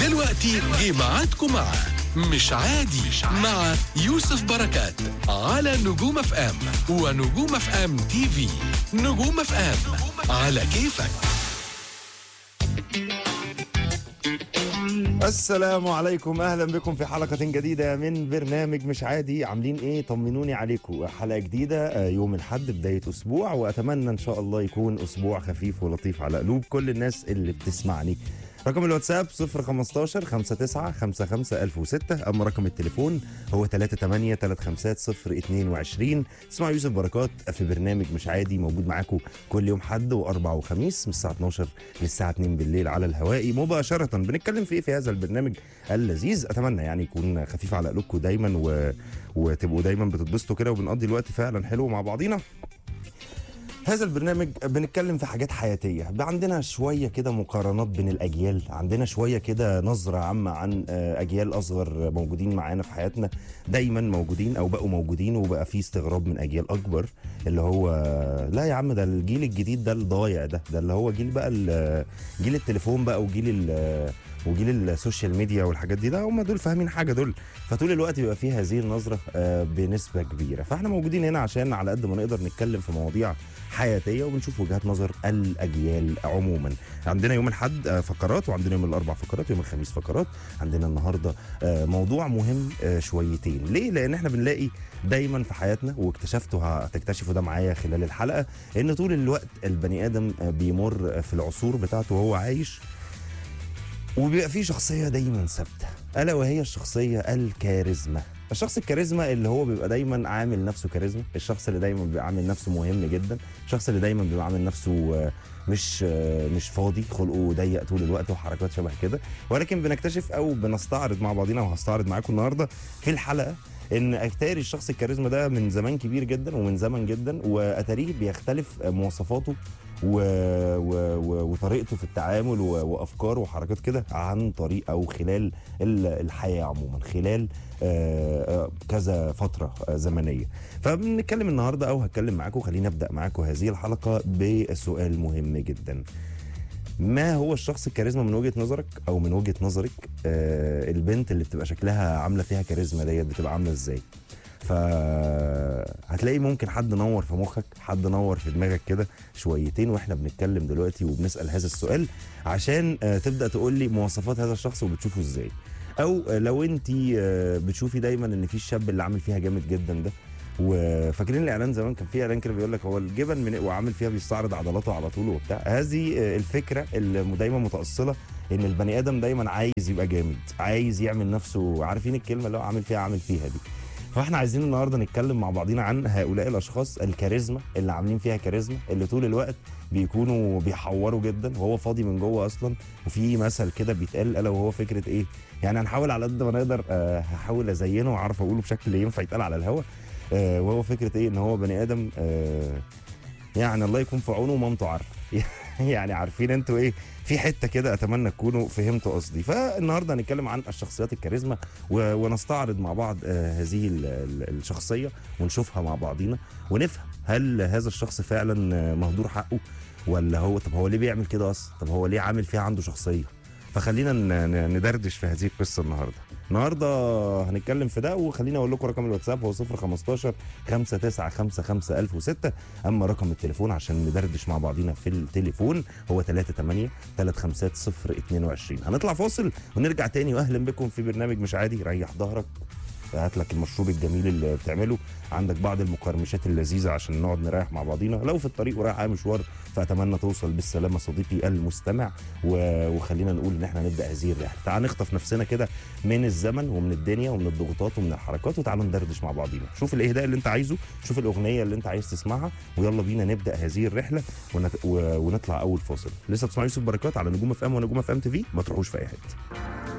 دلوقتي جه ميعادكم مع مش عادي مع يوسف بركات على نجوم اف ام ونجوم اف ام تي في نجوم اف ام على كيفك السلام عليكم اهلا بكم في حلقه جديده من برنامج مش عادي عاملين ايه طمنوني عليكم حلقه جديده آه، يوم الاحد بدايه اسبوع واتمنى ان شاء الله يكون اسبوع خفيف ولطيف على قلوب كل الناس اللي بتسمعني رقم الواتساب 015 59 55 1006 اما رقم التليفون هو 38 35 022 تسمعوا يوسف بركات في برنامج مش عادي موجود معاكم كل يوم حد واربع وخميس من الساعه 12 للساعه 2 بالليل على الهواء مباشره بنتكلم في ايه في هذا البرنامج اللذيذ اتمنى يعني يكون خفيف على قلوبكم دايما و... وتبقوا دايما بتتبسطوا كده وبنقضي الوقت فعلا حلو مع بعضينا هذا البرنامج بنتكلم في حاجات حياتية بقى عندنا شوية كده مقارنات بين الأجيال عندنا شوية كده نظرة عامة عن آه، أجيال أصغر موجودين معانا في حياتنا دايما موجودين أو بقوا موجودين وبقى في استغراب من أجيال أكبر اللي هو لا يا عم ده الجيل الجديد ده الضايع ده ده اللي هو جيل بقى ال- جيل التليفون بقى وجيل ال- وجيل السوشيال ميديا والحاجات دي ده هم دول فاهمين حاجه دول فطول الوقت بيبقى فيه هذه النظره آه، بنسبه كبيره فاحنا موجودين هنا عشان على قد ما نقدر نتكلم في مواضيع حياتيه وبنشوف وجهات نظر الاجيال عموما عندنا يوم الاحد آه، فقرات وعندنا يوم الاربع فقرات يوم الخميس فقرات عندنا النهارده آه، موضوع مهم آه، شويتين ليه لان احنا بنلاقي دايما في حياتنا واكتشفتوا هتكتشفوا ده معايا خلال الحلقه ان طول الوقت البني ادم آه، بيمر آه، في العصور بتاعته وهو عايش وبيبقى فيه شخصية دايما ثابتة ألا وهي الشخصية الكاريزما الشخص الكاريزما اللي هو بيبقى دايما عامل نفسه كاريزما الشخص اللي دايما بيبقى عامل نفسه مهم جدا الشخص اللي دايما بيبقى عامل نفسه آه، مش آه، مش فاضي خلقه ضيق طول الوقت وحركات شبه كده ولكن بنكتشف او بنستعرض مع بعضينا وهستعرض معاكم النهارده في الحلقه ان اتاري الشخص الكاريزما ده من زمان كبير جدا ومن زمن جدا واتاريه بيختلف مواصفاته و... و... و... وطريقته في التعامل و... وافكاره وحركات كده عن طريق او خلال ال- الحياه عموما خلال آه، آه، كذا فتره آه، زمنيه فبنتكلم النهارده او هتكلم معاكم خليني ابدا معاكم هذه الحلقه بسؤال مهم جدا ما هو الشخص الكاريزما من وجهه نظرك او من وجهه نظرك آه البنت اللي بتبقى شكلها عامله فيها كاريزما ديت بتبقى عامله ازاي فهتلاقي ممكن حد نور في مخك حد نور في دماغك كده شويتين واحنا بنتكلم دلوقتي وبنسال هذا السؤال عشان آه، تبدا تقول لي مواصفات هذا الشخص وبتشوفه ازاي او آه، لو انت آه، بتشوفي دايما ان في الشاب اللي عامل فيها جامد جدا ده وفاكرين الاعلان زمان كان في اعلان كده بيقول لك هو الجبن من وعامل فيها بيستعرض عضلاته على طول وبتاع هذه آه، الفكره اللي دايما متاصله ان البني ادم دايما عايز يبقى جامد عايز يعمل نفسه عارفين الكلمه اللي هو عامل فيها عامل فيها دي فاحنا عايزين النهارده نتكلم مع بعضينا عن هؤلاء الاشخاص الكاريزما اللي عاملين فيها كاريزما اللي طول الوقت بيكونوا بيحوروا جدا وهو فاضي من جوه اصلا وفي مثل كده بيتقال الا وهو فكره ايه يعني هنحاول على قد ما نقدر آه هحاول ازينه واعرف اقوله بشكل ينفع يتقال على الهوا آه وهو فكره ايه ان هو بني ادم آه يعني الله يكون في عونه ومامته عارفه يعني عارفين انتوا ايه في حته كده اتمنى تكونوا فهمتوا قصدي فالنهارده هنتكلم عن الشخصيات الكاريزما و- ونستعرض مع بعض آه، هذه ال- ال- الشخصيه ونشوفها مع بعضينا ونفهم هل هذا الشخص فعلا آه، مهدور حقه ولا هو طب هو ليه بيعمل كده اصلا طب هو ليه عامل فيها عنده شخصيه فخلينا ن- ن- ندردش في هذه القصه النهارده النهارده هنتكلم في ده وخليني اقول لكم رقم الواتساب هو 015 5955 1006 اما رقم التليفون عشان ندردش مع بعضينا في التليفون هو 38 350 22 هنطلع فاصل ونرجع تاني واهلا بكم في برنامج مش عادي ريح ظهرك هات لك المشروب الجميل اللي بتعمله عندك بعض المقرمشات اللذيذه عشان نقعد نريح مع بعضينا لو في الطريق ورايح اي مشوار فاتمنى توصل بالسلامه صديقي المستمع و... وخلينا نقول ان احنا نبدا هذه الرحله تعال نخطف نفسنا كده من الزمن ومن الدنيا ومن الضغوطات ومن الحركات وتعالوا ندردش مع بعضينا شوف الاهداء اللي انت عايزه شوف الاغنيه اللي انت عايز تسمعها ويلا بينا نبدا هذه الرحله ونت... و... ونطلع اول فاصل لسه بتسمعوا يوسف بركات على نجوم اف ام ونجوم اف ام تي في ما تروحوش في اي حته